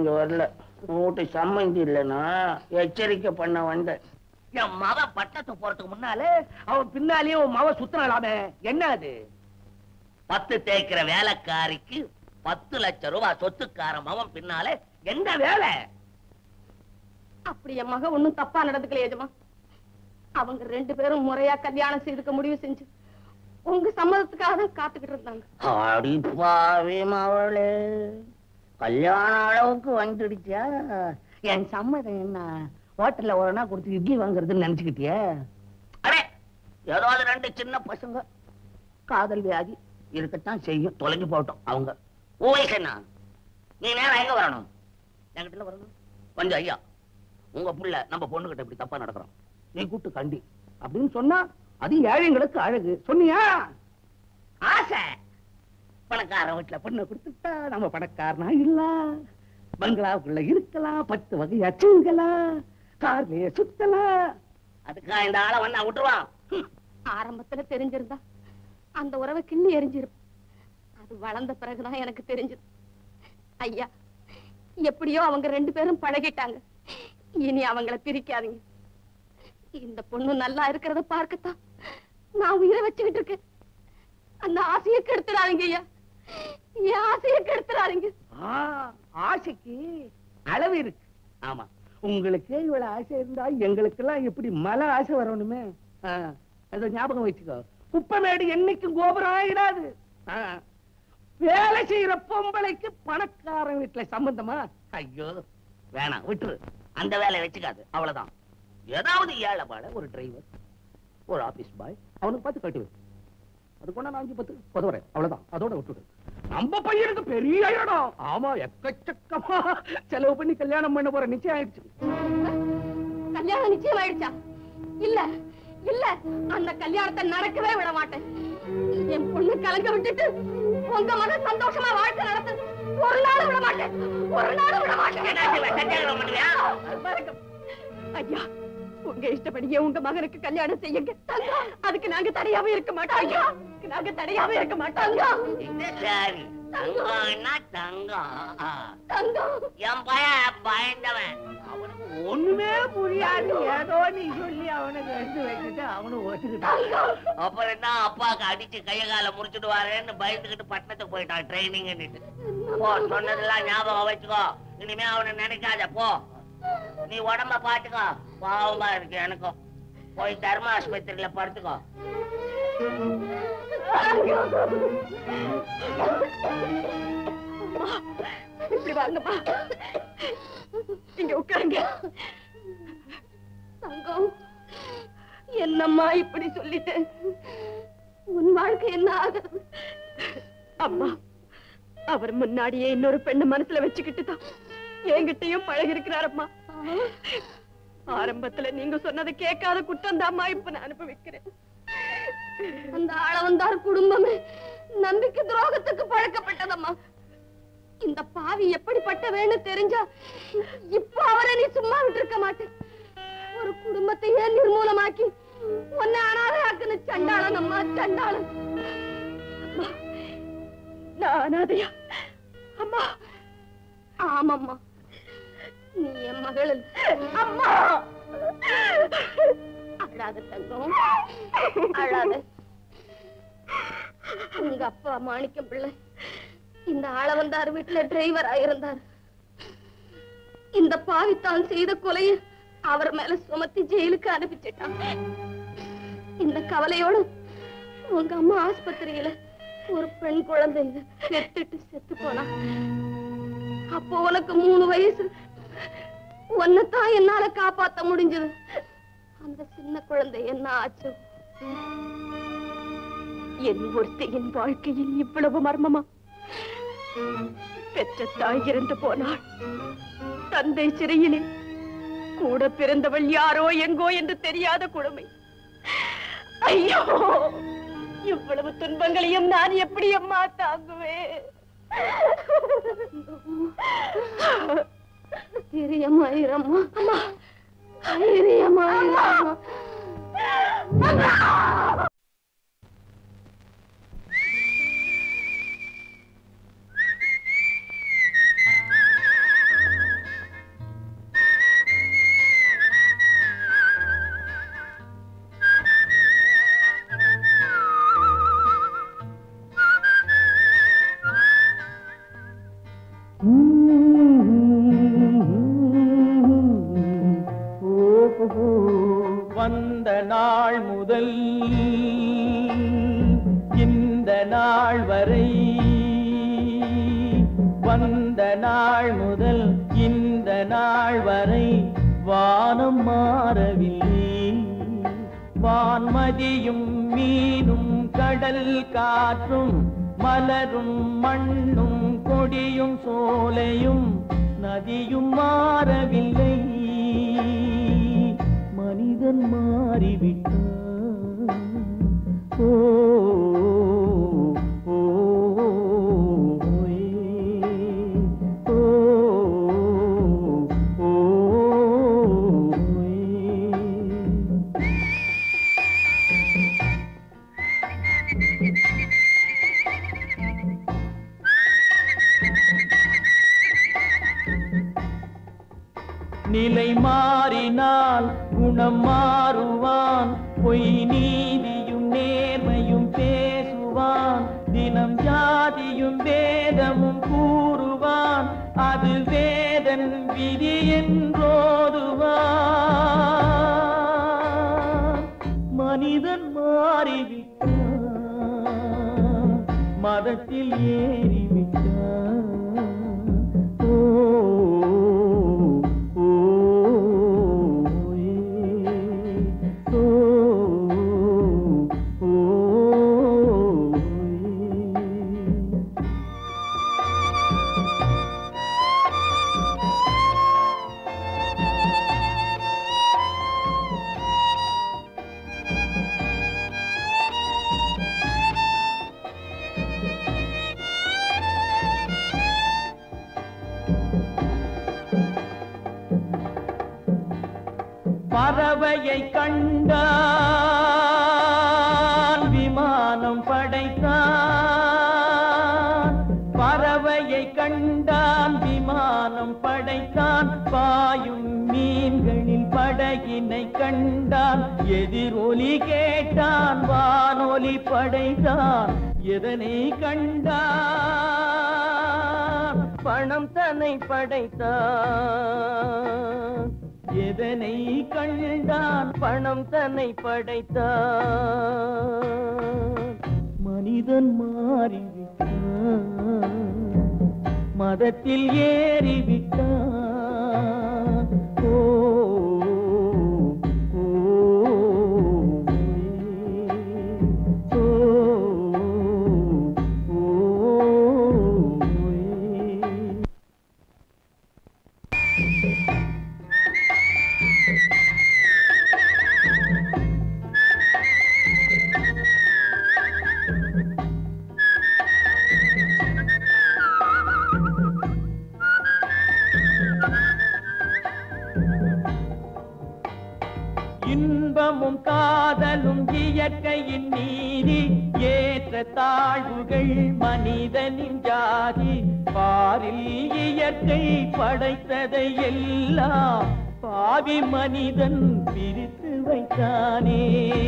இங்க வரல உங்ககிட்ட சம்மந்தி இல்லைன்னா எச்சரிக்கை பண்ண வந்தேன் என் மவ பட்டத்துக்கு போறதுக்கு முன்னாலே அவன் பின்னாலேயே உன் மவ சுத்தலாமே என்ன அது பத்து தேய்க்கிற வேலைக்காரிக்கு பத்து லட்சம் ரூபாய் சொத்துக்கார மவன் பின்னாலே என்ன வேலை அப்படி என் மக ஒண்ணும் தப்பா நடந்துக்கல எஜமா அவங்க ரெண்டு பேரும் முறையா கல்யாணம் செய்துக்க முடிவு செஞ்சு உங்க சம்மதத்துக்காக தான் காத்துக்கிட்டு இருந்தாங்க அடி பாவி மவளே கல்யாண அளவுக்கு வந்துடுச்சா என் சம்மதம் என்ன ஹோட்டல்ல ஒரு நாள் கொடுத்து இட்லி வாங்குறதுன்னு நினைச்சுக்கிட்டியா அடே ஏதாவது ரெண்டு சின்ன பசங்க காதல் வியாதி இருக்கத்தான் செய்யும் தொலைஞ்சு போட்டோம் அவங்க உன் வயசு என்ன நீ நேரம் எங்க வரணும் என்கிட்ட வரணும் கொஞ்சம் ஐயா உங்க புள்ள நம்ம பொண்ணுகிட்ட இப்படி தப்பா நடக்கிறோம் நீ கூட்டு கண்டி அப்படின்னு சொன்னா அது ஏழைங்களுக்கு அழகு சொன்னியா ஆசை பணக்காரன் வீட்டுல பொண்ணை கொடுத்துட்டா நம்ம பணக்காரனா இல்ல பங்களாவுக்குள்ள இருக்கலாம் பத்து வகை அச்சுங்கலாம் கார்லயே சுத்தலாம் அதுக்கா இந்த ஆளை வந்து விட்டுருவான் ஆரம்பத்துல தெரிஞ்சிருந்தா அந்த உறவை கிள்ளி எரிஞ்சிருப்பேன் அது வளர்ந்த பிறகுதான் எனக்கு தெரிஞ்சது ஐயா எப்படியோ அவங்க ரெண்டு பேரும் பழகிட்டாங்க இனி அவங்கள பிரிக்காதீங்க இந்த பொண்ணு நல்லா இருக்கிறத பார்க்கத்தான் நான் உயிரை வச்சுக்கிட்டு இருக்கேன் அந்த ஆசையை கெடுத்துடாதீங்க ஐயா என் ஆசையை கெடுத்துடாதீங்க ஆ, ஆசைக்கு அளவு இருக்கு ஆமா உங்களுக்கு இவ்வளவு ஆசை இருந்தா எங்களுக்கு எல்லாம் எப்படி மலை ஆசை வரணுமே ஆ, அதை ஞாபகம் வச்சுக்கோ குப்பமேடு என்னைக்கும் கோபுரம் ஆயிடாது ஆ, வேலை செய்யற பொம்பளைக்கு பணக்காரன் வீட்டுல சம்பந்தமா ஐயோ வேணாம் விட்டுரு அந்த வேலையை வச்சுக்காது அவ்வளவுதான் ஏதாவது ஏழை பாட ஒரு டிரைவர் ஒரு ஆபீஸ் பாய் அவனுக்கு பார்த்து கட்டி வை அது கொண்டா நான் அஞ்சு பத்து உதவுறேன் அவ்வளவுதான் அதோட விட்டுடு நம்ம பையனுக்கு பெரிய இடம் ஆமா எக்கச்சக்கமா செலவு பண்ணி கல்யாணம் பண்ண போற நிச்சயம் ஆயிடுச்சு கல்யாணம் நிச்சயம் ஆயிடுச்சா இல்ல இல்ல அந்த கல்யாணத்தை நடக்கவே விட மாட்டேன் என் பொண்ணு கலங்க விட்டுட்டு உங்க மகன் சந்தோஷமா வாழ்க்கை நடத்து ஒரு நாள் விட மாட்டேன் ஒரு நாள் விட என்ன செய்வ? சத்தியாகிரகம் பண்ணுவியா? மாட்டேன் ஐயா உங்க இஷ்டப்படியே உங்க மகனுக்கு கல்யாணம் செய்யுங்க அதுக்கு நாங்க தடையாவே இருக்க மாட்டோம் ஐயா அதுக்கு நாங்க தடையாவே இருக்க மாட்டோம் இது சரி தங்கம்னா தங்கம் ஆ. தங்கம் என் பையன் பயந்தவன் அவனுக்கு ஒண்ணுமே புரியாது ஏதோ நீ சொல்லி அவனுக்கு எடுத்து வச்சுட்டு அவனும் ஒத்துக்கிட்டான் அப்புறம் தான் அப்பாவுக்கு அடிச்சு கைய கால முறிச்சுடுவாரேன்னு பயந்துகிட்டு பட்டணத்துக்கு போயிட்டான் ட்ரைனிங் போ சொன்னதெல்லாம் ஞாபகம் வச்சுக்கோ இனிமே அவனை நினைக்காத போ நீ உடம்ப பாத்துக்கோ பாவமா இருக்கு எனக்கும் போய் தர்ம ஆஸ்பத்திரியில படுத்துக்கோ இப்படி வாங்கப்பா இங்க உட்காருங்க தங்கம் என்னம்மா இப்படி சொல்லிட்டேன் உன் வாழ்க்கை என்ன ஆகுது அம்மா அவர் முன்னாடியே இன்னொரு பெண்ணை மனசுல வச்சுக்கிட்டு தான் என்கிட்டயும் பழகி இருக்கிறாரம்மா ஆரம்பத்துல நீங்க சொன்னதை கேட்காத குற்றம் தாம்மா இப்ப நான் அனுபவிக்கிறேன் அந்த ஆளவந்தார் குடும்பமே நம்பிக்கை துரோகத்துக்கு பழக்கப்பட்டதம்மா இந்த பாவி எப்படிப்பட்டவேன்னு தெரிஞ்சா இப்ப அவரை நீ சும்மா விட்டிருக்க மாட்டேன் ஒரு குடும்பத்தையே நிர்மூலமாக்கி உன்னை அனாதை ஆக்குன சண்டாளன் அம்மா சண்டாளன் அம்மா, நான் அனாதையா அம்மா ஆமாம்மா நீ என் மகள் இல்ல. அம்மா அழாத தங்கம் அழாத உங்க அப்பா மாணிக்கம் பிள்ளை இந்த ஆளவந்தார் வீட்டுல டிரைவர் ஆயிருந்தார் இந்த பாவி தான் செய்த கொலையை அவர் மேல சுமத்தி ஜெயிலுக்கு அனுப்பிச்சிட்டான் இந்த கவலையோட உங்க அம்மா ஆஸ்பத்திரியில ஒரு பெண் குழந்தை செத்துட்டு செத்து போனா அப்போ உனக்கு மூணு வயசு உன்னைத்தான் என்னால காப்பாத்த முடிஞ்சது அந்த சின்ன குழந்தை என்ன ஆச்சு என் ஒருத்தையின் வாழ்க்கையில் இவ்வளவு மர்மமா பெற்ற தாய் இறந்து போனாள் தந்தை சிறையிலே கூட பிறந்தவள் யாரோ எங்கோ என்று தெரியாத கொடுமை ஐயோ இவ்வளவு துன்பங்களையும் நான் எப்படி அம்மா தாங்குவேன் தைரியமாயிரம்மா அம்மா தைரியமாயிரம்மா முதல் இந்த நாள் வரை வானம் மாறவில்லை வான்மதியும் மீனும் கடல் காற்றும் மலரும் மண்ணும் கொடியும் சோலையும் நதியும் மாறவில்லை மனிதன் மாறிவிட்டான் ஓ ஓ, ஏ, ஓ, ஓ, ஏ. நிலை மாறினால் குணம் மாறுவான் பொய் நீதியும் நேர்மையும் பேசுவான் தினம் ஜாதியும் வேதமும் கூறுவான் அது வேதன் விதி என்றோதுவான் மனிதன் மாறிவிட்டான் மதத்தில் ஏறிவிட்டான் ஓ ஓ ஏ, ஓ ஓ ஏ. பறவையை கண்டான் விமானம் படைத்தான் பறவையை கண்டான் விமானம் படைத்தான் பாயும் மீன்களில் படகினை கண்டான் எதிரொலி கேட்டான் வானொலி படைத்தான் எதனை கண்டான் பணம் தன்னை படைத்தான் எதனை கண்டான் பணம் தன்னை படைத்தான் மனிதன் மாறிவிட்டான் மதத்தில் ஏறிவிட்டான் ஓ ஓ, ஏ, ஓ, ஓ, ஏ. இன்பமும் காதலும் இயற்கையின் நீதி ஏற்ற தாழ்வுகள் மனிதனின் ஜாதி பாரில் இயற்கை படைத்ததை எல்லாம் பாவி மனிதன் பிரித்து வைத்தானே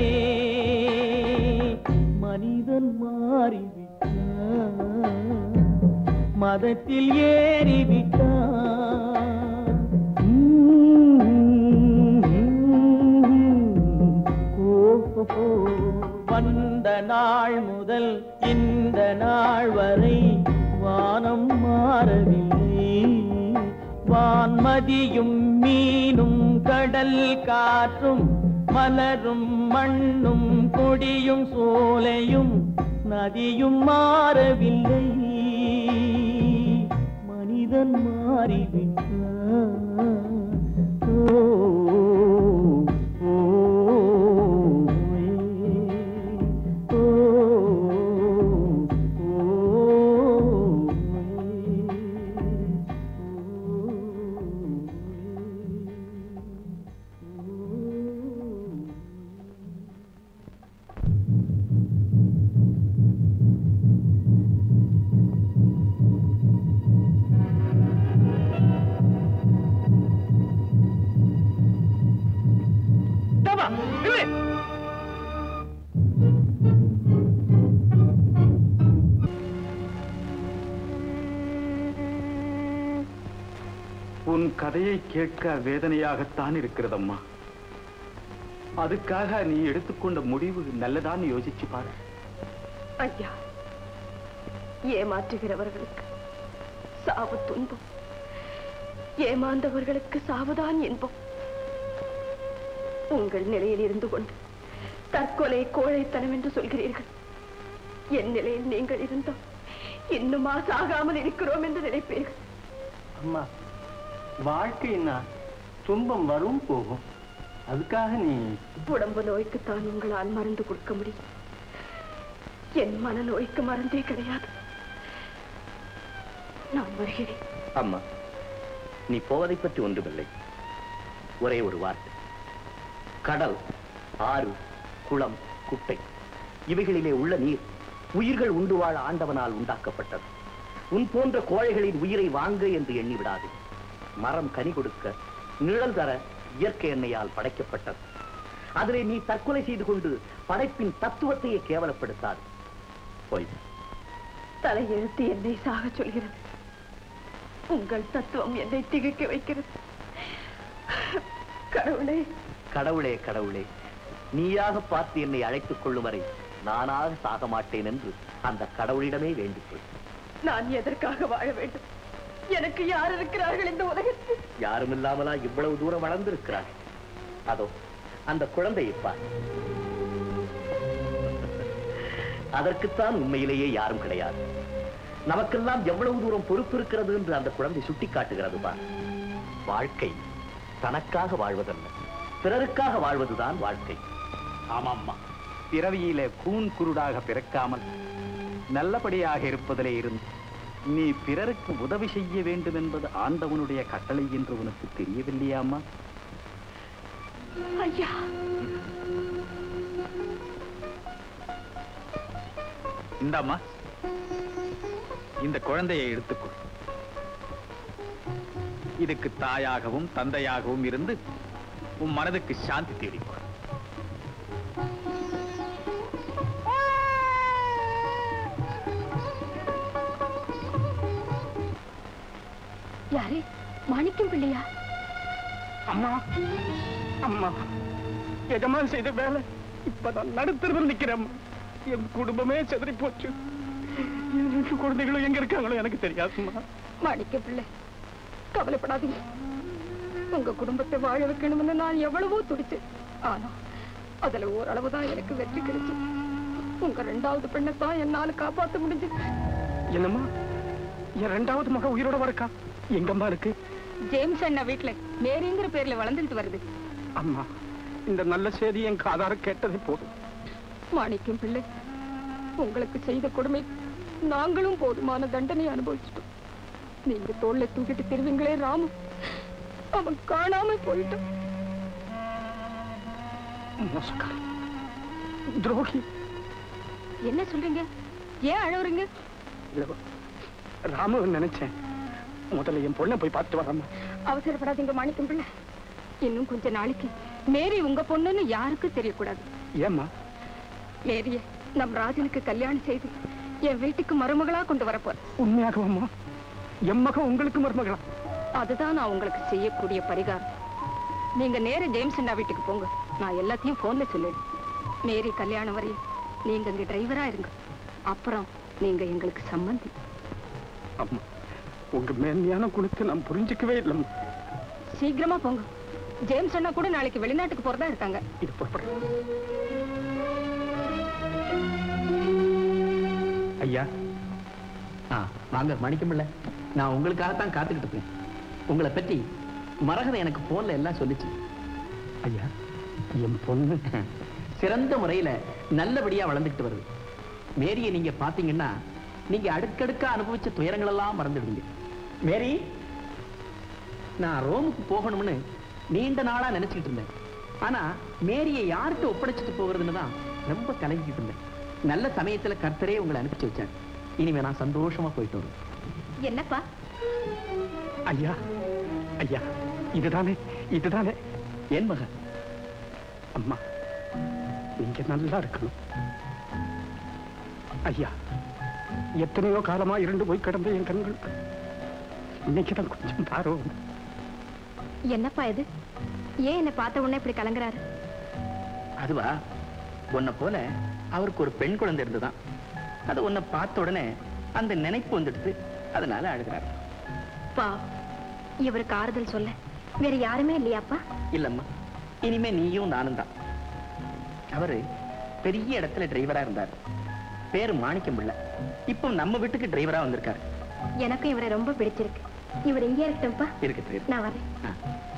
மனிதன் மாறிவிட்டான் மதத்தில் ஏறிவிட்டான் ஓஹோ, வந்த நாள் முதல் இந்த நாள் வரை வானம் மாறவில்லை வான்மதியும் மீனும் கடல் காற்றும் மலரும் மண்ணும் கொடியும் சோலையும் நதியும் மாறவில்லை மனிதன் மாறிவிட்டான் ஓ ஓ ஏ, ஓ உன் கதையை கேட்க வேதனையாகத்தான் இருக்கிறதம்மா அதுக்காக நீ எடுத்துக்கொண்ட முடிவு நல்லதான்னு யோசிச்சு பாரு ஐயா ஏமாற்றுகிறவர்களுக்கு சாவு துன்பம் ஏமாந்தவர்களுக்கு சாவுதான் இன்பம் உங்கள் நிலையில் இருந்து கொண்டு தற்கொலை கோழைத்தனம் என்று சொல்கிறீர்கள் என் நிலையில் நீங்கள் இருந்தோம் இன்னுமா சாகாமல் இருக்கிறோம் என்று நினைப்பீர்கள் அம்மா வாழ்க்கைன்னா துன்பம் வரும் போகும் அதுக்காக நீ உடம்பு நோய்க்குத்தான் உங்களால் மருந்து கொடுக்க முடியும் என் மனநோய்க்கு மருந்தே கிடையாது நான் வருகிறேன் அம்மா நீ போவதை பற்றி ஒன்றுமில்லை ஒரே ஒரு வார்த்தை கடல் ஆறு குளம் குட்டை இவைகளிலே உள்ள நீர் உயிர்கள் உண்டு வாழ ஆண்டவனால் உண்டாக்கப்பட்டது உன் போன்ற கோழைகளின் உயிரை வாங்க என்று எண்ணி விடாது மரம் கனி கொடுக்க நிழல் தர இயற்கை எண்ணெயால் படைக்கப்பட்டது அதிலே நீ தற்கொலை செய்து கொண்டு படைப்பின் தத்துவத்தையே கேவலப்படுத்தாது போய் தலையெழுத்து என்னை சாகச் சொல்கிறது உங்கள் தத்துவம் என்னை திகைக்க வைக்கிறது கடவுளே கடவுளே கடவுளே நீயாக பார்த்து என்னை அழைத்துக் கொள்ளும் வரை நானாக சாக மாட்டேன் என்று அந்த கடவுளிடமே வேண்டிக் கொள் நான் எதற்காக வாழ வேண்டும் எனக்கு யார் இருக்கிறார்கள் இந்த உலகத்தில் யாரும் இல்லாமலா இவ்வளவு தூரம் வளர்ந்திருக்கிறார் அதோ அந்த குழந்தையை பார் அதற்குத்தான் உண்மையிலேயே யாரும் கிடையாது நமக்கெல்லாம் எவ்வளவு தூரம் பொறுப்பு இருக்கிறது என்று அந்த குழந்தை சுட்டி காட்டுகிறது பார் வாழ்க்கை தனக்காக வாழ்வதல்ல பிறருக்காக வாழ்வதுதான் வாழ்க்கை ஆமாம்மா பிறவியிலே கூன் குருடாக பிறக்காமல் நல்லபடியாக இருப்பதிலே இருந்து நீ பிறருக்கு உதவி செய்ய வேண்டும் என்பது ஆண்டவனுடைய கட்டளை என்று உனக்கு தெரியவில்லையாம்மா ஐயா இந்தாம்மா இந்த குழந்தையை எடுத்துக்கொள் இதுக்கு தாயாகவும் தந்தையாகவும் இருந்து உன் மனதுக்கு சாந்தி தேடிக்கொள் யாரு மாணிக்கம் பிள்ளையா அம்மா அம்மா எஜமான் செய்த வேலை இப்பதான் நடுத்தருவில் நிக்கிறேன் என் குடும்பமே செதறி போச்சு என் ரெண்டு குழந்தைகளும் எங்க இருக்காங்களோ எனக்கு தெரியாதும்மா மாணிக்கம் பிள்ளை கவலைப்படாதீங்க உங்க குடும்பத்தை வாழ வைக்கணும்னு நான் எவ்வளவோ துடிச்சேன் ஆனா அதுல ஓரளவுதான் எனக்கு வெற்றி கிடைச்சு உங்க ரெண்டாவது பெண்ணை தான் என்னால காப்பாத்த முடிஞ்சது என்னம்மா என் ரெண்டாவது மக உயிரோட வரக்கா எங்கம்மா இருக்கு ஜேம்ஸ் அண்ணா வீட்டுல மேரிங்கிற பேர்ல வளர்ந்துட்டு வருது அம்மா இந்த நல்ல செய்தி என் காதார கேட்டதே போதும் மாணிக்கம் பிள்ளை உங்களுக்கு செய்த கொடுமை நாங்களும் போதுமான தண்டனை அனுபவிச்சிட்டோம் நீங்க தோல்ல தூக்கிட்டு திருவீங்களே ராமு அவன் காணாம போயிட்டான் மோசக்காரி துரோகி என்ன சொல்றீங்க ஏன் அழவுறீங்க இல்ல, ராமுவை நினைச்சேன் முதல்ல என் பொண்ணை போய் பார்த்து வரம்மா அவசரப்படாதீங்க மாணிக்கம் பிள்ளை இன்னும் கொஞ்ச நாளைக்கு மேரி உங்க பொண்ணுன்னு யாருக்கும் தெரியக்கூடாது ஏம்மா மேரிய நம் ராஜனுக்கு கல்யாணம் செய்து என் வீட்டுக்கு மருமகளா கொண்டு வரப்போறேன் உண்மையாகவாம்மா என் மகன் உங்களுக்கு மருமகளா அதுதான் நான் உங்களுக்கு செய்யக்கூடிய பரிகாரம் நீங்க நேர ஜேம்ஸ் அண்ணா வீட்டுக்கு போங்க நான் எல்லாத்தையும் போன்ல சொல்லிடுறேன் மேரி கல்யாணம் வரையும் நீங்க இங்க டிரைவரா இருங்க அப்புறம் நீங்க எங்களுக்கு சம்மந்தி அம்மா உங்க மேன்மையான குணத்தை நான் புரிஞ்சுக்கவே இல்லைம்மா சீக்கிரமா போங்க ஜேம்ஸ் அண்ணா கூட நாளைக்கு வெளிநாட்டுக்கு போறதா இருக்காங்க இது புறப்படுறேன் ஐயா ஆ வாங்க மணிக்கமில்ல நான் உங்களுக்காகத்தான் காத்துக்கிட்டு இருக்கேன் உங்களை பற்றி மரகதம் எனக்கு போன்ல எல்லாம் சொல்லுச்சு ஐயா என் பொண்ணு சிறந்த முறையில நல்லபடியா வளர்ந்துக்கிட்டு வருது மேரியை நீங்க பாத்தீங்கன்னா நீங்க அடுக்கடுக்கா அனுபவிச்ச துயரங்கள் எல்லாம் மறந்துடுவீங்க மேரி நான் ரோமுக்கு போகணும்னு நீண்ட நாளா நினைச்சிட்டு இருந்தேன் ஆனா மேரியை யார்கிட்ட ஒப்படைச்சிட்டு போகிறதுன்னு தான் ரொம்ப கலங்கிட்டு இருந்தேன் நல்ல சமயத்துல கர்த்தரே உங்களை அனுப்பிச்சு வச்சாங்க இனிமே நான் சந்தோஷமா போயிட்டு வருவேன் என்னப்பா ஐயா ஐயா இதுதானே இதுதானே என் மகன் அம்மா நீங்க நல்லா இருக்கணும் ஐயா எத்தனையோ காலமா இரண்டு போய் கிடந்த என் கண்களுக்கு இன்னைக்குதான் கொஞ்சம் பார்வை என்னப்பா இது ஏன் என்ன பார்த்த உடனே இப்படி கலங்குறாரு அதுவா உன்னை போல அவருக்கு ஒரு பெண் குழந்தை இருந்துதான் அது உன்னை பார்த்த உடனே அந்த நினைப்பு வந்துடுது அதனால அழுகிறார் பா இவருக்கு ஆறுதல் சொல்ல வேற யாருமே இல்லையாப்பா இல்லம்மா இனிமே நீயும் நானும் தான் அவரு பெரிய இடத்துல டிரைவரா இருந்தார் பேரு மாணிக்கம் பிள்ளை இப்போ நம்ம வீட்டுக்கு டிரைவரா வந்திருக்காரு எனக்கும் இவரை ரொம்ப பிடிச்சிருக்கு இவர் இங்கே இருக்கட்டும்ப்பா இருக்கட்டும் இருக்கு. நான் வரேன் ஆ.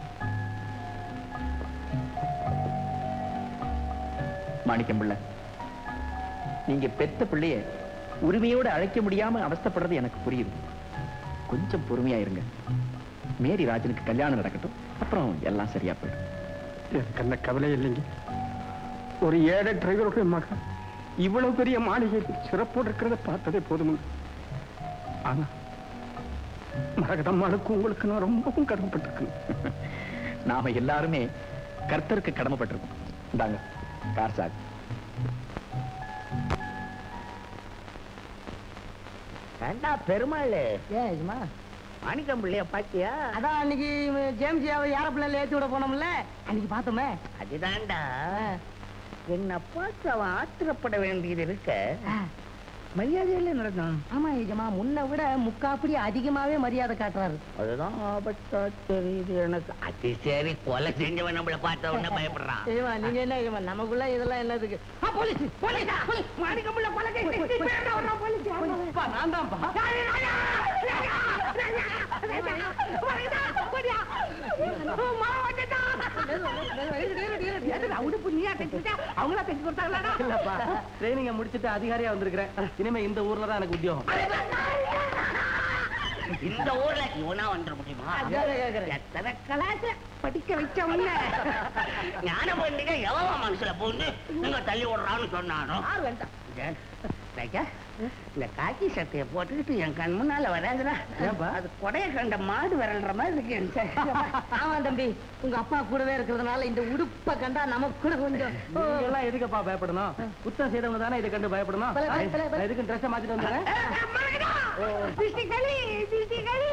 மாணிக்கம் பிள்ளை நீங்க பெத்த பிள்ளைய உரிமையோடு அழைக்க முடியாம அவஸ்தைப்படுறது எனக்கு புரியுது கொஞ்சம் பொறுமையா இருங்க மேரி ராஜனுக்கு கல்யாணம் நடக்கட்டும் அப்புறம் எல்லாம் சரியா போயிடும் எனக்கு அந்த கவலை இல்லைங்க ஒரு ஏழை டிரைவருடைய மகன் இவ்வளவு பெரிய மாளிகை சிறப்போடு இருக்கிறத பார்த்ததே போதுமுங்க ஆனா மரகதம்மாளுக்கு உங்களுக்கு நான் ரொம்பவும் கடமைப்பட்டிருக்கேன் நாம எல்லாருமே கர்த்தருக்கு கடமைப்பட்டிருக்கோம் இந்தாங்க கார் சார் ஏண்டா பெருமாள் ஏமா மாணிக்கம் பிள்ளைய பாத்தியா அதான் அன்னைக்கு ஜேம்ஸ் யார பிள்ளைல ஏத்தி விட போனோம்ல அன்னைக்கு பார்த்தோமே அதுதான்டா என்ன பார்த்து அவன் ஆத்திரப்பட வேண்டியது இருக்க மரியாதையில நடந்தான் ஆமா ஏஜமா முன்ன விட முக்காப்படி அதிகமாவே மரியாதை காட்டுறாரு அதுதான் ஆபத்தா தெரியுது எனக்கு அது சரி கொலை செஞ்சவன் நம்மள பார்த்த உடனே பயப்படுறான் ஏமா நீங்க என்ன ஏமா நமக்குள்ள இதெல்லாம் என்னதுக்கு ஆ, போலீஸ் போலீஸ் போலீஸ் மாணிக்கமுள்ள கொலை கேஸ். வேண்டாம், வேண்டாம், போலீஸ். அப்பா, நான் தான்ப்பா. உடுப்பு நீயா தைச்சுட்டா அவங்களா தைச்சு கொடுத்தாங்களா இல்லப்பா ட்ரைனிங்க முடிச்சிட்டு அதிகாரியா வந்திருக்கிறேன் இனிமே இந்த ஊர்ல தான் எனக்கு உத்தியோகம் இந்த ஊர்ல இவனா வந்துட முடியுமா அதான் கேக்குறேன். எத்தனை கலாச்ச படிக்க வச்சவங்க ஞான பண்டிகை எவன் மனசுல போந்து நீங்க தள்ளி விடுறான்னு சொன்னானோ யார் வேண்டாம் ஜென், ராஜா, இந்த காக்கி சட்டையை போட்டுக்கிட்டு என் கண் முன்னால வராதுடா ஏன்பா? அது கொடைய கண்ட மாடு விரல்ற மாதிரி இருக்கு என் சை. ஆமா தம்பி உங்க அப்பா கூடவே இருக்கிறதுனால இந்த உடுப்ப கண்டா நமக்கு கூட கொஞ்சம் ஓ, நீங்க எல்லாம் எதுக்குப்பா பயப்படணும் குத்தம் செய்தவங்க தானே இதை கண்டு பயப்படணும் பல, பல, பல, பல. நான் எதுக்கு ட்ரெஸ் மாத்திட்டு வந்துடுறேன் திருஷ்டிகளி, திருஷ்டிகளி.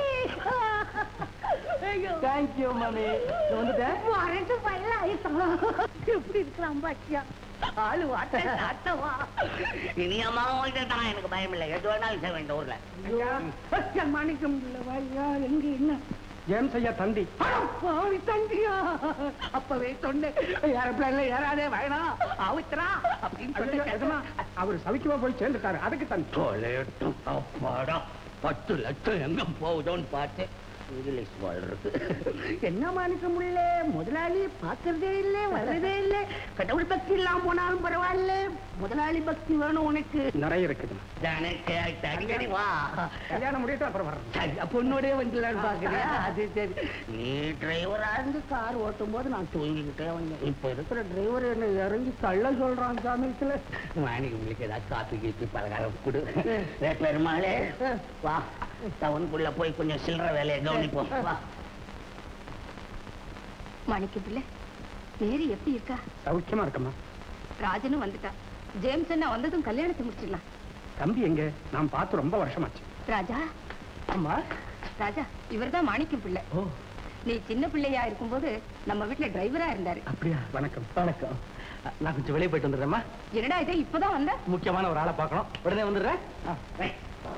ஐயோ. தேங்க்யூ மாமி வந்துட்டேன் வரட்டு பையன் ஆயிட்டான். எப்படி இருக்கிறான் பாத்தியா ஆளு வாட்ட ஆட்டவா இனியம்மா தான் எனக்கு பயம் இல்லை எது வேணாலும் செய்வேன் இந்த ஊர்ல மாணிக்கம் இல்லையா எங்க என்ன ஜேம்ஸ் ஐயா தந்தி பாவி தங்கியா அப்பவே சொன்னேன் ஏரோப்ளேன்ல ஏறாதே வேணாம் அவுத்துறா அப்படின்னு ஐயோ, எஜமா, சொல்லி அவர் சவிக்குமா போய் சேர்ந்துட்டாரு அதுக்கு தந்தி தொலையட்டும் அப்பாடா பத்து லட்சம் எங்க போகுதோன்னு பார்த்து இங்கிலீஷ் வாழ்றது என்ன மாணிக்க முடியல முதலாளி பாக்குறதே இல்ல வர்றதே இல்ல கடவுள் பக்தி இல்லாம போனாலும் பரவாயில்ல முதலாளி பக்தி வேணும் உனக்கு நிறைய இருக்குது எனக்கு அடிக்கடி வா கல்யாணம் முடியிட்டு அப்புறம் வர்றேன் சரி, பொண்ணோடய வந்துடலான்னு பாக்குறியா அது சரி நீ டிரைவரா இருந்து கார் ஓட்டும் போது நான் தூங்கிக்கிட்டே வந்தேன் இப்ப இருக்கிற டிரைவர் என்ன இறங்கி தள்ள சொல்றான் சாமியத்துல வாணிக்கு உங்களுக்கு ஏதாவது காப்பி கீப்பி பலகாரம் கொடு ஏ, பெருமாளே வா டவுனுக்குள்ள போய் கொஞ்சம் சில்லற வேலையை கவனிப்போம் வா மாணிக்க பிள்ளை மேரி எப்படி இருக்கா சௌக்கியமா இருக்கம்மா ராஜனும் வந்துட்டா ஜேம்ஸ் என்ன வந்ததும் கல்யாணத்தை முடிச்சிடலாம் தம்பி எங்க நான் பார்த்து ரொம்ப வருஷமாச்சு ராஜா அம்மா ராஜா இவர்தான் மாணிக்கம் பிள்ளை ஓ நீ சின்ன பிள்ளையா இருக்கும்போது நம்ம வீட்டுல டிரைவரா இருந்தாரு அப்படியா வணக்கம் வணக்கம் நான் கொஞ்சம் வெளியே போயிட்டு வந்துடுறேம்மா என்னடா இது இப்பதான் வந்த முக்கியமான ஒரு ஆளை பார்க்கணும் உடனே வந்துடுறேன் ஆ, ரை.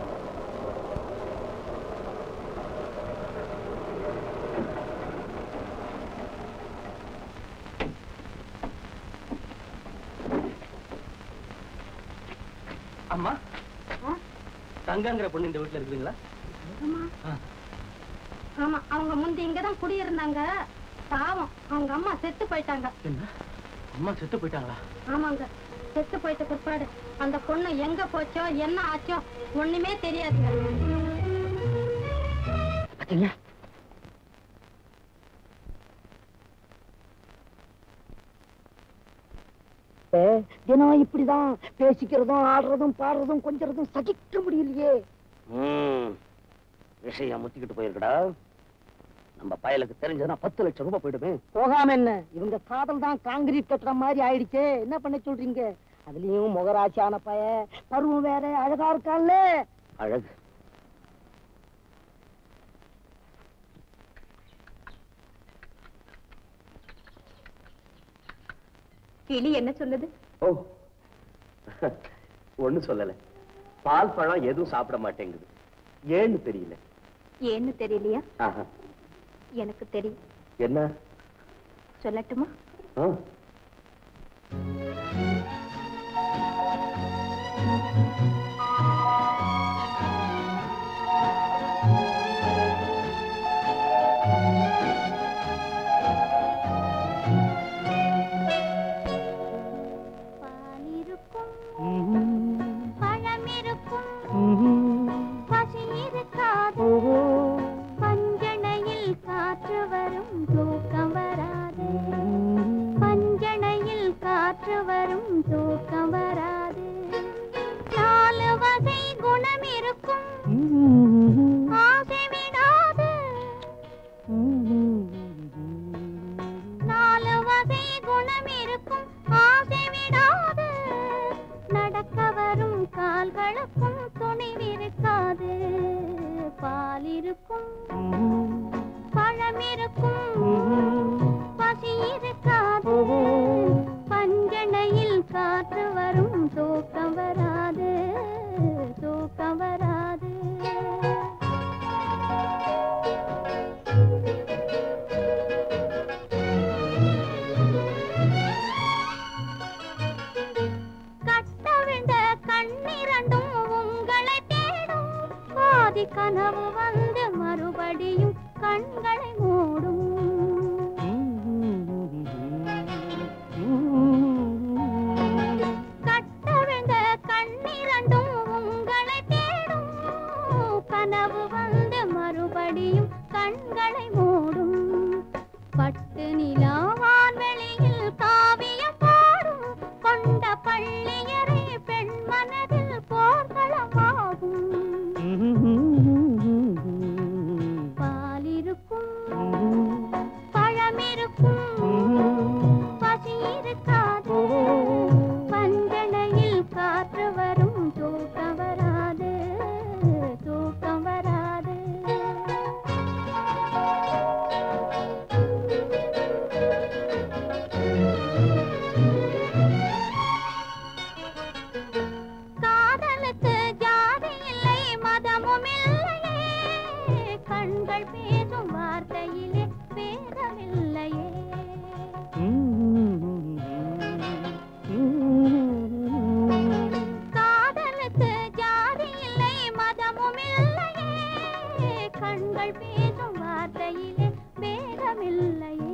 அம்மா தங்கங்கிற பொண்ணு இந்த வீட்டுல இருக்குதுங்களா ஆ. ஆமா அவங்க முந்தி இங்கதான் குடியிருந்தாங்க பாவம் அவங்க அம்மா செத்து போயிட்டாங்க என்ன அம்மா செத்து போயிட்டாங்களா ஆமாங்க செத்து போயிட்ட பிற்பாடு அந்த பொண்ணு எங்க போச்சோ என்ன ஆச்சோ ஒண்ணுமே தெரியாதுங்க பாத்தீங்களா தினம் இப்படிதான் பேசிக்கிறதும் ஆடுறதும் பாடுறதும் கொஞ்சறதும் சகிக்க முடியலையே ம் விஷயம் முத்திக்கிட்டு போயிருக்கடா நம்ம பயலுக்கு தெரிஞ்சதுன்னா பத்து லட்சம் ரூபாய் போயிடுமே போகாம என்ன இவங்க காதல் தான் காங்கிரீட் கட்டுற மாதிரி ஆயிடுச்சே என்ன பண்ண சொல்றீங்க அதுலயும் முகராசியான பய பருவம் வேற அழகா இருக்கான்ல அழகு கிளி என்ன சொல்லுது ஓ ஒண்ணும் சொல்லல பால் பழம் எதுவும் சாப்பிட மாட்டேங்குது ஏன்னு தெரியல ஏன்னு தெரியலையா ஆஹா. எனக்கு தெரியும் என்ன சொல்லட்டுமா ஆ? பால் இருக்கும் பழம் இருக்கும் பசி இருக்காது பஞ்சணையில் காற்று வரும் தூக்கம் வராது பஞ்சணையில் காற்று வரும் தூக்கம் வராது நாலு வகை குணம் இருக்கும் ஆசை விடாது நாலு வகை குணம் இருக்கும் ஆசை விடாது நடக்க வரும் கால்களுக்கும் துணிவிருக்காது பால் இருக்கும் பழம் இருக்கும் பசி இருக்காது பஞ்சணையில் காற்று வரும் தூக்கம் வராது தூக்கம் வராது கட்டவிழ்ந்த கண்ணிரண்டும் உங்களை தேடும் பாதி கனவு வந்து மறுபடியும் கண்களை மூடும் கட்டவிழ்ந்த கண்ணிரண்டும் உங்களை தேடும் கனவு வந்து மறுபடியும் கண்களை மூடும் பட்டு நிலாவான் வெளியில் காவியம் பாடும் கொண்ட பள்ளியறை பெண் மனதில் போர்களமாகும் பால் இருக்கும் பழம் இருக்கும் பசி இருக்காது பஞ்சனையில் காற்று வரும் தூக்கம் வராது தூக்கம் வராது காதலுக்கு ஜாதி இல்லை மதமும் இல்லையே கண்கள் பேசும் வார்த்தையிலே பேதமில்லையே காதலுக்கு ஜாதி இல்லை மதமும் இல்லையே கண்கள் பேசும் வார்த்தையிலே பேதமில்லையே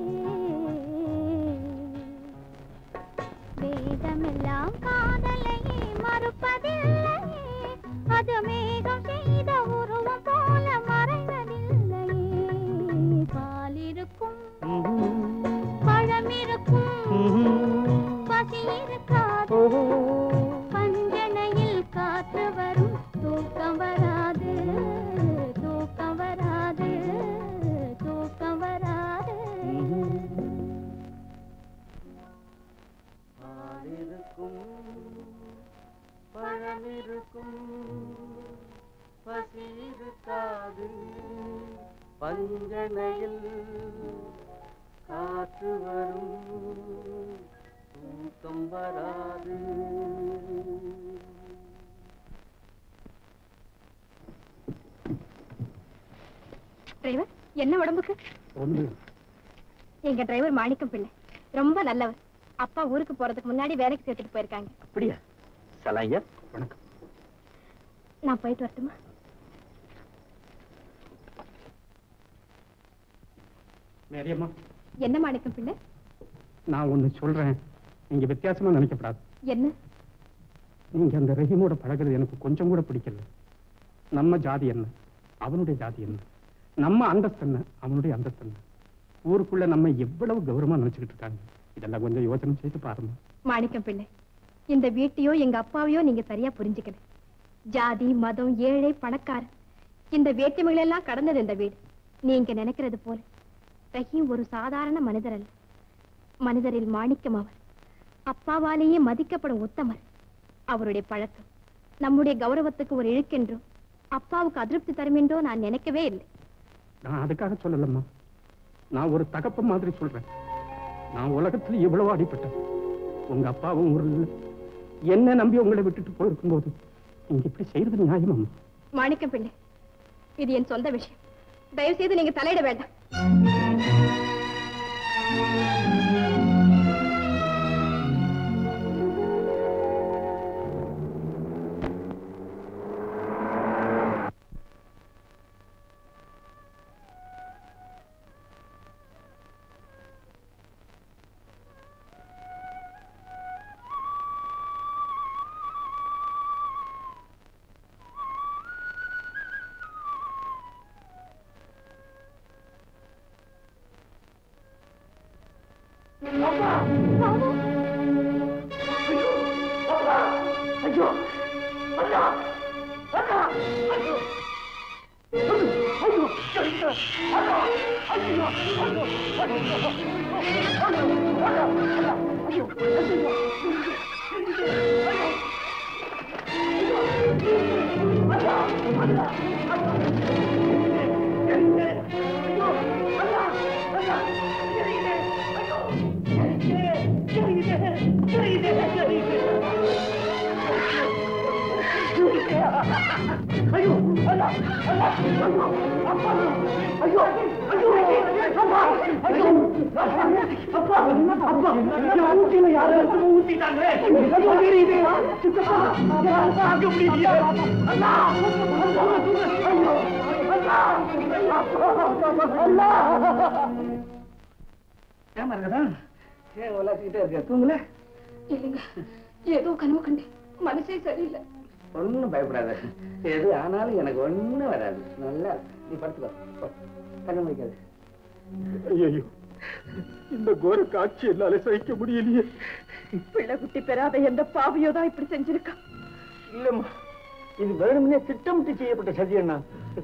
வேதமெல்லாம் காதலையே மறுப்பதில்லையே அது மேகம் செய்த உருவம் போல மறைவதில்லையே பால் இருக்கும் பழம் இருக்கும் பசி இருக்காது பஞ்சனையில் காற்று வரும் தூக்கம் வராது தூக்கம் வராது தூக்கம் வராது இருக்கும் பழம் இருக்கும் பசி இருக்காது பஞ்சனையில் காற்று வரும் தூக்கம் வராது டிரைவர் என்ன உடம்புக்கு ஒண்ணு எங்க டிரைவர் மாணிக்கம் பிள்ளை ரொம்ப நல்லவர் அப்பா ஊருக்கு போறதுக்கு முன்னாடி வேலைக்கு சேர்த்துட்டு போயிருக்காங்க அப்படியா சலாங்க வணக்கம் நான் போயிட்டு வரட்டுமா மேரியம்மா என்ன மாணிக்கம் பிள்ளை நான் ஒண்ணு சொல்றேன் நீங்க வித்தியாசமா நினைக்கப்படாது என்ன நீங்க அந்த ரஹீமோட பழகுறது எனக்கு கொஞ்சம் கூட பிடிக்கல நம்ம ஜாதி என்ன அவனுடைய ஜாதி என்ன நம்ம அந்தஸ்து என்ன அவனுடைய அந்தஸ்து என்ன ஊருக்குள்ள நம்ம எவ்வளவு கௌரவமா நினைச்சுக்கிட்டு இருக்காங்க இதெல்லாம் கொஞ்சம் யோசனை செய்து பாருங்க மாணிக்கம் பிள்ளை இந்த வீட்டையோ எங்க அப்பாவையோ நீங்க சரியா புரிஞ்சுக்கல ஜாதி மதம் ஏழை பணக்காரன் இந்த வேற்றுமைகள் எல்லாம் கடந்தது இந்த வீடு நீங்க நினைக்கிறது போல ரஹீம் ஒரு சாதாரண மனிதர் அல்ல மனிதரில் மாணிக்கம் அவர் அப்பாவாலேயே மதிக்கப்படும் உத்தமர் அவருடைய பழக்கம் நம்முடைய கௌரவத்துக்கு ஒரு இழுக்கென்றோ அப்பாவுக்கு அதிருப்தி தரும் என்றோ நான் நினைக்கவே இல்லை நான் அதுக்காக சொல்லலம்மா நான் ஒரு தகப்பன் மாதிரி சொல்றேன் நான் உலகத்துல எவ்வளவோ அடிப்பட்டேன் உங்க அப்பாவும் ஊர்ல என்ன நம்பி உங்களை விட்டுட்டு போயிருக்கும் போது நீங்க இப்படி செய்யறது நியாயமம்மா மாணிக்கம் பிள்ளை இது என் சொந்த விஷயம் தயவு செய்து நீங்க தலையிட வேண்டாம் ஏமா இருக்கதா ஏன் உலாசிக்கிட்டே இருக்க தூங்கல இல்லைங்க ஏதோ கனவு கண்டேன் மனசே சரியில்லை ஒண்ணும் பயப்படாத எது ஆனாலும் எனக்கு ஒண்ணும் வராது நல்லா இருக்கு. நீ படுத்துக்கோ போ. கண்ணு முடிக்காது ஐயோ இந்த கோர காட்சி என்னால சகிக்க முடியலையே பிள்ளை குட்டி பெறாத எந்த பாவியோ தான் இப்படி செஞ்சிருக்கான் இல்லம்மா இது வேணும்னே திட்டமிட்டு செய்யப்பட்ட சதி அண்ணா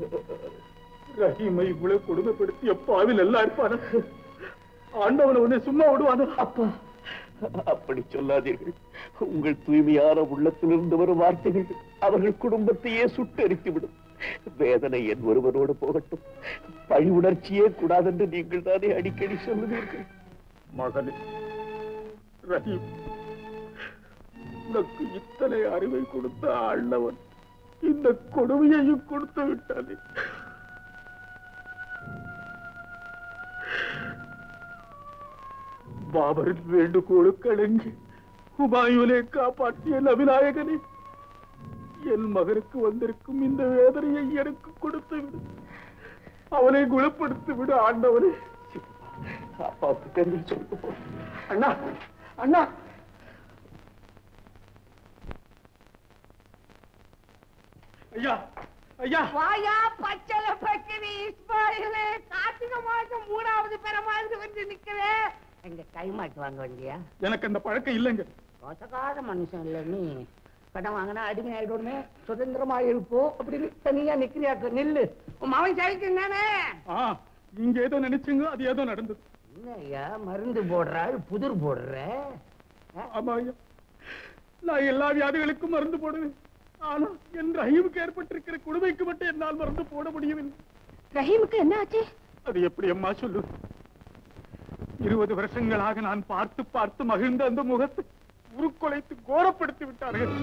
ரஹீமை இவ்வளவு கொடுமைப்படுத்திய பாவில் எல்லாம் இருப்பான ஆண்டவனை உன்னை சும்மா விடுவானா அப்பா அப்படி சொல்லாதீர்கள் உங்கள் தூய்மையான உள்ளத்திலிருந்து வரும் வார்த்தைகள் அவர்கள் குடும்பத்தையே சுட்டெரித்துவிடும் வேதனை என் ஒருவரோடு போகட்டும் பழி உணர்ச்சியே கூடாதென்று நீங்கள் தானே அடிக்கடி சொல்லுவீர்கள் மகனே ரஹீம் உனக்கு இத்தனை அறிவை கொடுத்த ஆண்டவன் இந்த கொடுமையையும் கொடுத்து விட்டானே பாபரின் வேண்டுகோளுக்கு அடங்கி ஹுமாயூனை காப்பாற்றிய நபிநாயகனே என் மகனுக்கு வந்திருக்கும் இந்த வேதனையை எனக்கு கொடுத்து விடு அவனை குணப்படுத்தி விடு ஆண்டவனே அப்பாவுக்கு தெரிஞ்சு சொல்லுங்க போ. அண்ணா அண்ணா ஐயா ஐயா வாயா பச்சளை பக்கிரி இஸ்மாயிலே கார்த்திகை மாசம் மூணாவது பெற மாதிரி வந்து நிக்கிறே எங்க கை மாட்டு வாங்க வந்தியா எனக்கு அந்த பழக்கம் இல்லைங்க மோசக்கார மனுஷன் இல்ல நீ கடன் வாங்கினா அடிமை ஆயிடுமே சுதந்திரமா இருப்போ அப்படின்னு தனியா நிக்கிறியாக்கு நில்லு உன் மகன் சரிக்கும் தானே ஆ நீங்க ஏதோ நினைச்சீங்க அது ஏதோ நடந்தது என்னய்யா மருந்து போடுறாள் புதிர் போடுற ஆ? ஆமா ஐயா நான் எல்லா வியாதிகளுக்கும் மருந்து போடுவேன் ஆனா என் ரஹீமுக்கு ஏற்பட்டிருக்கிற கொடுமைக்கு மட்டும் என்னால் மருந்து போட முடியவில்லை ரஹீமுக்கு என்ன ஆச்சு அது எப்படி அம்மா சொல்லு இருபது வருஷங்களாக நான் பார்த்து பார்த்து மகிழ்ந்த அந்த முகத்தை உருக்குலைத்து கோரப்படுத்தி விட்டார்கள்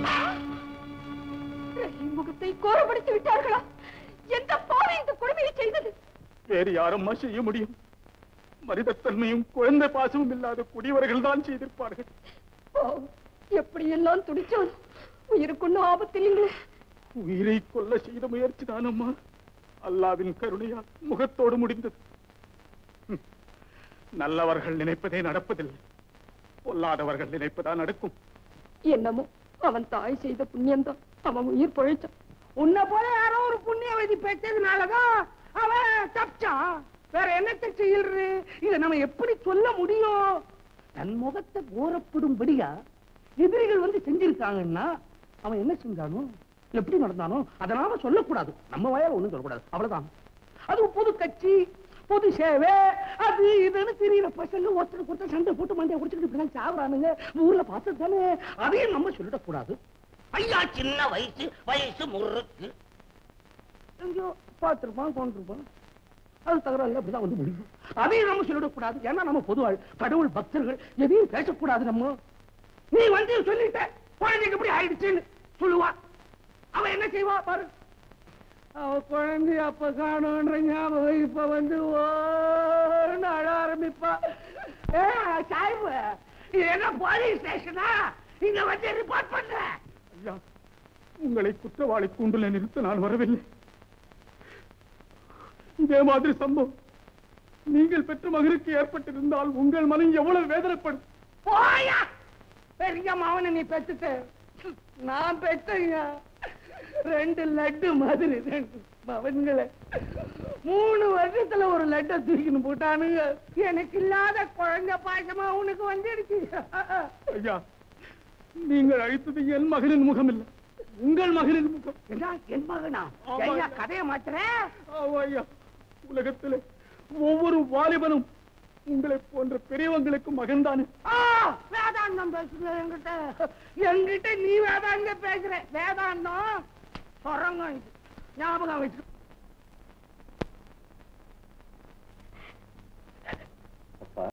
ரஹீம் முகத்தை கோரப்படுத்தி விட்டார்களா எந்த பாவி இந்த கொடுமையை செய்தது வேறு யாரம்மா செய்ய முடியும் மனிதத்தன்மையும் குழந்தை பாசமும் இல்லாத குடியவர்கள் தான் செய்திருப்பார்கள் பாவம், எப்படியெல்லாம் துடிச்சான் உயிருக்குன்னு ஆபத்து இல்லைங்களே உயிரை கொல்ல செய்த முயற்சி தானம்மா அல்லாவின் கருணையால் முகத்தோடு முடிந்தது ஹம். நல்லவர்கள் நினைப்பதே நடப்பதில்லை பொல்லாதவர்கள் நினைப்பதா நடக்கும் என்னமோ அவன் தாய் செய்த புண்ணியம்தான் அவன் உயிர் பொழைச்சான் உன்னை போல யாரோ ஒரு புண்ணியவதி பெற்றதுனாலதான் அவன் தப்பிச்சான் வேற என்னத்தை செய்யறது இத நம்ம எப்படி சொல்ல முடியும் தன் முகத்தை கோரப்படும்படியா எதிரிகள் வந்து செஞ்சிருக்காங்கன்னா அவன் என்ன செஞ்சானோ எப்படி நடந்தானோ அதை நாம சொல்லக்கூடாது நம்ம வாயால ஒண்ணும் சொல்லக்கூடாது அவ்வளவுதான் அது பொது கட்சி பொது சேவை அது இதுன்னு தெரியற பசங்க ஒருத்தருக்கு ஒருத்தர் சண்டை போட்டு மண்டையை குடிச்சுட்டு இப்படிதான் சாவுறானுங்க ஊர்ல பார்த்தது தானே அதையும் நம்ம சொல்லிடக்கூடாது ஐயா சின்ன வயசு வயசு முறுக்கு எங்கேயோ பார்த்திருப்பான் கொண்டிருப்பான் அது தகராறு அப்படிதான் வந்து முடியும் அதையும் நம்ம சொல்லிடக்கூடாது ஏன்னா நம்ம பொதுவாள் கடவுள் பக்தர்கள் எதையும் பேசக்கூடாது நம்ம நீ வந்து சொல்லிட்ட குழந்தைக்கு இப்படி ஆயிடுச்சுன்னு சொல்லுவா அவன் என்ன செய்வா பாரு அவ குழந்தைய அப்ப காணுன்ற ஞாபகம் இப்ப வந்து ஓன்னு அழ ஆரம்பிப்பா ஏ சாய்பு இது என்ன போலீஸ் ஸ்டேஷனா இங்க வந்து ரிப்போர்ட் பண்ற ஐயா உங்களை குற்றவாளி கூண்டுல நிறுத்த நான் வரவில்லை இதே மாதிரி சம்பவம் நீங்கள் பெற்ற மகனுக்கு ஏற்பட்டிருந்தால் உங்கள் மனம் எவ்வளவு வேதனைப்படும் போயா பெரிய மவனை நீ பெத்துட்ட நான் பெத்தங்க ரெண்டு லட்டு மாதிரி ரெண்டு மவன்களை மூணு வருஷத்துல ஒரு லட்டை தூக்கின்னு போட்டானுங்க எனக்கு இல்லாத குழந்தை பாசமா உனக்கு வந்துடுச்சு ஐயா நீங்கள் அழைத்தது என் மகனின் முகம் இல்லை உங்கள் மகனின் முகம் என்ன என் மகனா ஆமா. ஐயா கதையை மாத்துற ஆமா ஐயா உலகத்திலே ஒவ்வொரு வாலிபனும் உங்களை போன்ற பெரியவங்களுக்கு மகன்தானே ஆ, வேதாந்தம் பேசுற என்கிட்ட என்கிட்ட நீ வேதாந்தம் பேசுற வேதாந்தம் சொரங்கம் இது ஞாபகம் வச்சு